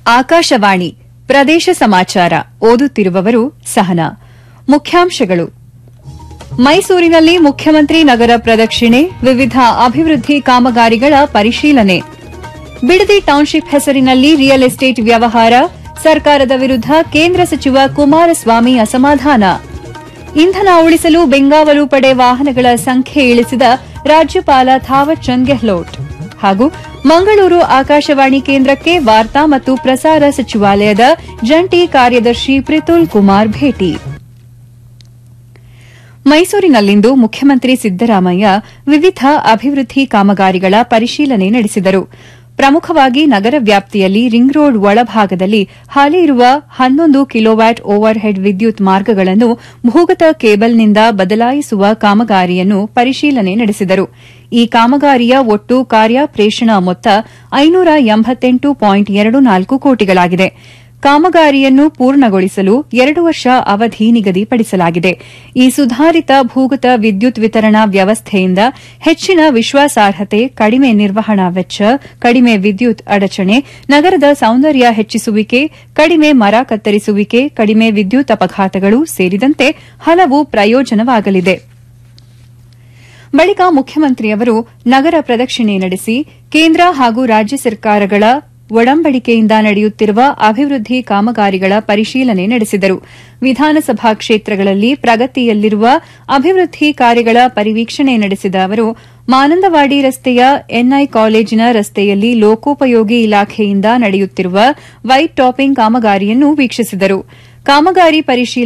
ಆಕಾಶವಾಣಿ ಪ್ರದೇಶ ಸಮಾಚಾರ ಓದುತ್ತಿರುವವರು ಸಹನಾ ಮುಖ್ಯಾಂಶಗಳು ಮೈಸೂರಿನಲ್ಲಿ ಮುಖ್ಯಮಂತ್ರಿ ನಗರ ಪ್ರದಕ್ಷಿಣೆ ವಿವಿಧ ಅಭಿವೃದ್ಧಿ ಕಾಮಗಾರಿಗಳ ಪರಿಶೀಲನೆ ಬಿಡದಿ ಟೌನ್ಶಿಪ್ ಹೆಸರಿನಲ್ಲಿ ರಿಯಲ್ ಎಸ್ಟೇಟ್ ವ್ಯವಹಾರ ಸರ್ಕಾರದ ವಿರುದ್ಧ ಕೇಂದ್ರ ಸಚಿವ ಕುಮಾರಸ್ವಾಮಿ ಅಸಮಾಧಾನ ಇಂಧನ ಉಳಿಸಲು ಬೆಂಗಾವಲು ಪಡೆ ವಾಹನಗಳ ಸಂಖ್ಯೆ ಇಳಿಸಿದ ರಾಜ್ಯಪಾಲ ಥಾವರ್ ಚಂದ್ ಗೆಹ್ಲೋಟ್ ಹಾಗೂ ಮಂಗಳೂರು ಆಕಾಶವಾಣಿ ಕೇಂದ್ರಕ್ಕೆ ವಾರ್ತಾ ಮತ್ತು ಪ್ರಸಾರ ಸಚಿವಾಲಯದ ಜಂಟಿ ಕಾರ್ಯದರ್ಶಿ ಪ್ರಿತುಲ್ ಕುಮಾರ್ ಭೇಟಿ ಮೈಸೂರಿನಲ್ಲಿಂದು ಮುಖ್ಯಮಂತ್ರಿ ಸಿದ್ದರಾಮಯ್ಯ ವಿವಿಧ ಅಭಿವೃದ್ಧಿ ಕಾಮಗಾರಿಗಳ ಪರಿಶೀಲನೆ ನಡೆಸಿದರು ಪ್ರಮುಖವಾಗಿ ನಗರ ವ್ಯಾಪ್ತಿಯಲ್ಲಿ ರಿಂಗ್ ರೋಡ್ ಒಳಭಾಗದಲ್ಲಿ ಹಾಲಿ ಇರುವ ಹನ್ನೊಂದು ಕಿಲೋವ್ಯಾಟ್ ಓವರ್ ಹೆಡ್ ವಿದ್ಯುತ್ ಮಾರ್ಗಗಳನ್ನು ಭೂಗತ ಕೇಬಲ್ನಿಂದ ಬದಲಾಯಿಸುವ ಕಾಮಗಾರಿಯನ್ನು ಪರಿಶೀಲನೆ ನಡೆಸಿದರು ಈ ಕಾಮಗಾರಿಯ ಒಟ್ಟು ಕಾರ್ಯಪ್ರೇಷಣ ಮೊತ್ತ ಐನೂರ ಎಂಬತ್ತೆಂಟು ಪಾಯಿಂಟ್ ಎರಡು ನಾಲ್ಕು ಕೋಟಿಗಳಾಗಿದೆ ಕಾಮಗಾರಿಯನ್ನು ಪೂರ್ಣಗೊಳಿಸಲು ಎರಡು ವರ್ಷ ಅವಧಿ ನಿಗದಿಪಡಿಸಲಾಗಿದೆ ಈ ಸುಧಾರಿತ ಭೂಗತ ವಿದ್ಯುತ್ ವಿತರಣಾ ವ್ಯವಸ್ಥೆಯಿಂದ ಹೆಚ್ಚಿನ ವಿಶ್ವಾಸಾರ್ಹತೆ ಕಡಿಮೆ ನಿರ್ವಹಣಾ ವೆಚ್ಚ ಕಡಿಮೆ ವಿದ್ಯುತ್ ಅಡಚಣೆ ನಗರದ ಸೌಂದರ್ಯ ಹೆಚ್ಚಿಸುವಿಕೆ ಕಡಿಮೆ ಮರ ಕತ್ತರಿಸುವಿಕೆ ಕಡಿಮೆ ವಿದ್ಯುತ್ ಅಪಘಾತಗಳು ಸೇರಿದಂತೆ ಹಲವು ಪ್ರಯೋಜನವಾಗಲಿದೆ ಬಳಿಕ ಮುಖ್ಯಮಂತ್ರಿಯವರು ನಗರ ಪ್ರದಕ್ಷಿಣೆ ನಡೆಸಿ ಕೇಂದ್ರ ಹಾಗೂ ರಾಜ್ಯ ಸರ್ಕಾರಗಳ ಒಡಂಬಡಿಕೆಯಿಂದ ನಡೆಯುತ್ತಿರುವ ಅಭಿವೃದ್ಧಿ ಕಾಮಗಾರಿಗಳ ಪರಿಶೀಲನೆ ನಡೆಸಿದರು ವಿಧಾನಸಭಾ ಕ್ಷೇತ್ರಗಳಲ್ಲಿ ಪ್ರಗತಿಯಲ್ಲಿರುವ ಅಭಿವೃದ್ಧಿ ಕಾರ್ಯಗಳ ಪರಿವೀಕ್ಷಣೆ ನಡೆಸಿದ ಅವರು ಮಾನಂದವಾಡಿ ರಸ್ತೆಯ ಎನ್ಐ ಕಾಲೇಜಿನ ರಸ್ತೆಯಲ್ಲಿ ಲೋಕೋಪಯೋಗಿ ಇಲಾಖೆಯಿಂದ ನಡೆಯುತ್ತಿರುವ ವೈಟ್ ಟಾಪಿಂಗ್ ಕಾಮಗಾರಿಯನ್ನು ವೀಕ್ಷಿಸಿದರು ಕಾಮಗಾರಿ ಪರಿಶೀಲನೆ